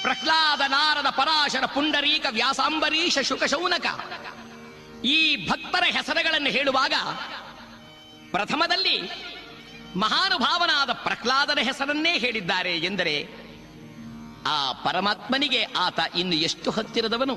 ಪ್ರಹ್ಲಾದ ನಾರದ ಪರಾಶರ ಪುಂಡರೀಕ ವ್ಯಾಸಾಂಬರೀಶ ಶುಕ ಶೌನಕ ಈ ಭಕ್ತರ ಹೆಸರುಗಳನ್ನು ಹೇಳುವಾಗ ಪ್ರಥಮದಲ್ಲಿ ಮಹಾನುಭಾವನಾದ ಪ್ರಹ್ಲಾದನ ಹೆಸರನ್ನೇ ಹೇಳಿದ್ದಾರೆ ಎಂದರೆ ಆ ಪರಮಾತ್ಮನಿಗೆ ಆತ ಇನ್ನು ಎಷ್ಟು ಹತ್ತಿರದವನು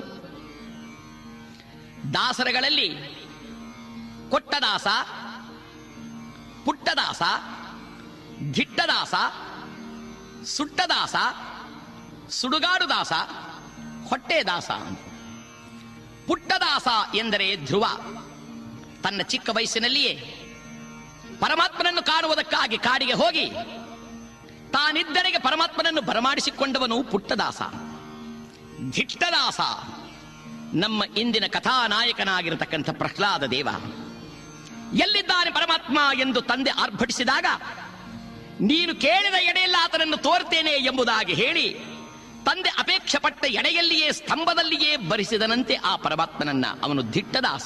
ದಾಸರಗಳಲ್ಲಿ ಕೊಟ್ಟದಾಸ ಪುಟ್ಟದಾಸ ಧಿಟ್ಟದಾಸ ಸುಟ್ಟದಾಸ ಸುಡುಗಾಡುದಾಸ ಹೊಟ್ಟೆದಾಸ ಪುಟ್ಟದಾಸ ಎಂದರೆ ಧ್ರುವ ತನ್ನ ಚಿಕ್ಕ ವಯಸ್ಸಿನಲ್ಲಿಯೇ ಪರಮಾತ್ಮನನ್ನು ಕಾಣುವುದಕ್ಕಾಗಿ ಕಾಡಿಗೆ ಹೋಗಿ ತಾನಿದ್ದರೆಗೆ ಪರಮಾತ್ಮನನ್ನು ಬರಮಾಡಿಸಿಕೊಂಡವನು ಪುಟ್ಟದಾಸ ಧಿಟ್ಟದಾಸ ನಮ್ಮ ಇಂದಿನ ಕಥಾನಾಯಕನಾಗಿರತಕ್ಕಂಥ ಪ್ರಹ್ಲಾದ ದೇವ ಎಲ್ಲಿದ್ದಾನೆ ಪರಮಾತ್ಮ ಎಂದು ತಂದೆ ಆರ್ಭಟಿಸಿದಾಗ ನೀನು ಕೇಳಿದ ಎಡೆಯಲ್ಲ ಆತನನ್ನು ತೋರ್ತೇನೆ ಎಂಬುದಾಗಿ ಹೇಳಿ ತಂದೆ ಅಪೇಕ್ಷೆ ಪಟ್ಟ ಎಡೆಯಲ್ಲಿಯೇ ಸ್ತಂಭದಲ್ಲಿಯೇ ಬರಿಸಿದನಂತೆ ಆ ಪರಮಾತ್ಮನನ್ನ ಅವನು ದಿಟ್ಟದಾಸ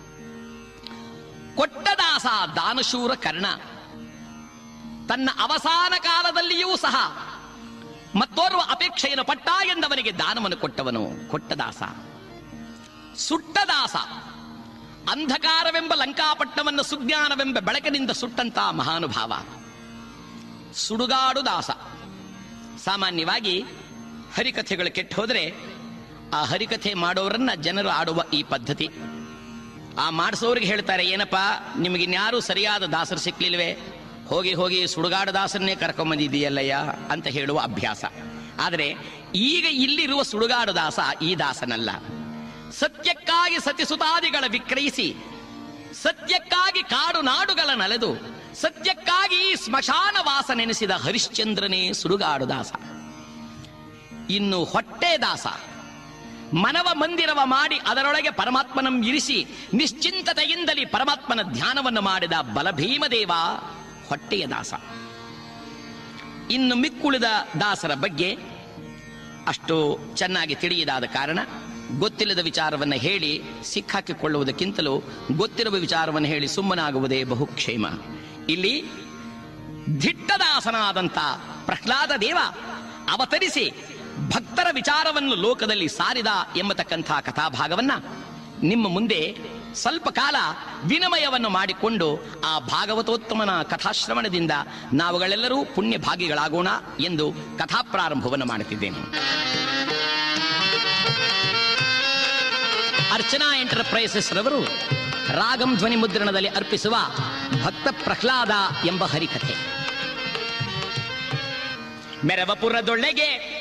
ಕೊಟ್ಟದಾಸ ದಾನಶೂರ ಕರ್ಣ ತನ್ನ ಅವಸಾನ ಕಾಲದಲ್ಲಿಯೂ ಸಹ ಮತ್ತೋರ್ವ ಅಪೇಕ್ಷೆಯನ್ನು ಪಟ್ಟ ಎಂದವನಿಗೆ ದಾನವನ್ನು ಕೊಟ್ಟವನು ಕೊಟ್ಟದಾಸ ಸುಟ್ಟದಾಸ ಅಂಧಕಾರವೆಂಬ ಲಂಕಾಪಟ್ಟಣವನ್ನು ಸುಜ್ಞಾನವೆಂಬ ಬೆಳಕಿನಿಂದ ಸುಟ್ಟಂತ ಮಹಾನುಭಾವ ಸುಡುಗಾಡು ದಾಸ ಸಾಮಾನ್ಯವಾಗಿ ಹರಿಕಥೆಗಳು ಕೆಟ್ಟು ಹೋದ್ರೆ ಆ ಹರಿಕಥೆ ಮಾಡೋರನ್ನ ಜನರು ಆಡುವ ಈ ಪದ್ಧತಿ ಆ ಮಾಡಿಸೋರಿಗೆ ಹೇಳ್ತಾರೆ ಏನಪ್ಪ ನಿಮಗಿನ್ಯಾರೂ ಸರಿಯಾದ ದಾಸರು ಸಿಕ್ಲಿಲ್ವೇ ಹೋಗಿ ಹೋಗಿ ಸುಡುಗಾಡು ದಾಸನ್ನೇ ಕರ್ಕೊಂಬಂದಿದೆಯಲ್ಲಯ್ಯ ಅಂತ ಹೇಳುವ ಅಭ್ಯಾಸ ಆದರೆ ಈಗ ಇಲ್ಲಿರುವ ಸುಡುಗಾಡು ದಾಸ ಈ ದಾಸನಲ್ಲ ಸತ್ಯಕ್ಕಾಗಿ ಸತಿಸುತಾದಿಗಳ ವಿಕ್ರಯಿಸಿ ಸತ್ಯಕ್ಕಾಗಿ ಕಾಡು ನಾಡುಗಳ ನಲೆದು ಸತ್ಯಕ್ಕಾಗಿ ಸ್ಮಶಾನ ವಾಸ ನೆನೆಸಿದ ಹರಿಶ್ಚಂದ್ರನೇ ಸುಡುಗಾಡು ದಾಸ ಇನ್ನು ಹೊಟ್ಟೆ ದಾಸ ಮನವ ಮಂದಿರವ ಮಾಡಿ ಅದರೊಳಗೆ ಪರಮಾತ್ಮನಂ ಇರಿಸಿ ನಿಶ್ಚಿಂತತೆಯಿಂದಲೇ ಪರಮಾತ್ಮನ ಧ್ಯಾನವನ್ನು ಮಾಡಿದ ಬಲಭೀಮದೇವ ಹೊಟ್ಟೆಯ ದಾಸ ಇನ್ನು ಮಿಕ್ಕುಳಿದ ದಾಸರ ಬಗ್ಗೆ ಅಷ್ಟು ಚೆನ್ನಾಗಿ ತಿಳಿಯದಾದ ಕಾರಣ ಗೊತ್ತಿಲ್ಲದ ವಿಚಾರವನ್ನು ಹೇಳಿ ಸಿಕ್ಕಾಕಿಕೊಳ್ಳುವುದಕ್ಕಿಂತಲೂ ಗೊತ್ತಿರುವ ವಿಚಾರವನ್ನು ಹೇಳಿ ಸುಮ್ಮನಾಗುವುದೇ ಬಹುಕ್ಷೇಮ ಇಲ್ಲಿ ಧಿಟ್ಟದಾಸನಾದಂಥ ಪ್ರಹ್ಲಾದ ದೇವ ಅವತರಿಸಿ ಭಕ್ತರ ವಿಚಾರವನ್ನು ಲೋಕದಲ್ಲಿ ಸಾರಿದ ಎಂಬತಕ್ಕಂಥ ಕಥಾಭಾಗವನ್ನ ನಿಮ್ಮ ಮುಂದೆ ಸ್ವಲ್ಪ ಕಾಲ ವಿನಿಮಯವನ್ನು ಮಾಡಿಕೊಂಡು ಆ ಭಾಗವತೋತ್ತಮನ ಕಥಾಶ್ರವಣದಿಂದ ನಾವುಗಳೆಲ್ಲರೂ ಪುಣ್ಯ ಭಾಗಿಗಳಾಗೋಣ ಎಂದು ಕಥಾಪ್ರಾರಂಭವನ್ನು ಮಾಡುತ್ತಿದ್ದೇನೆ ಅರ್ಚನಾ ಎಂಟರ್ಪ್ರೈಸಸ್ ರವರು ರಾಗಂ ಧ್ವನಿ ಮುದ್ರಣದಲ್ಲಿ ಅರ್ಪಿಸುವ ಭಕ್ತ ಪ್ರಹ್ಲಾದ ಎಂಬ ಹರಿಕಥೆ ಮೆರವಪುರದೊಳ್ಳೆಗೆ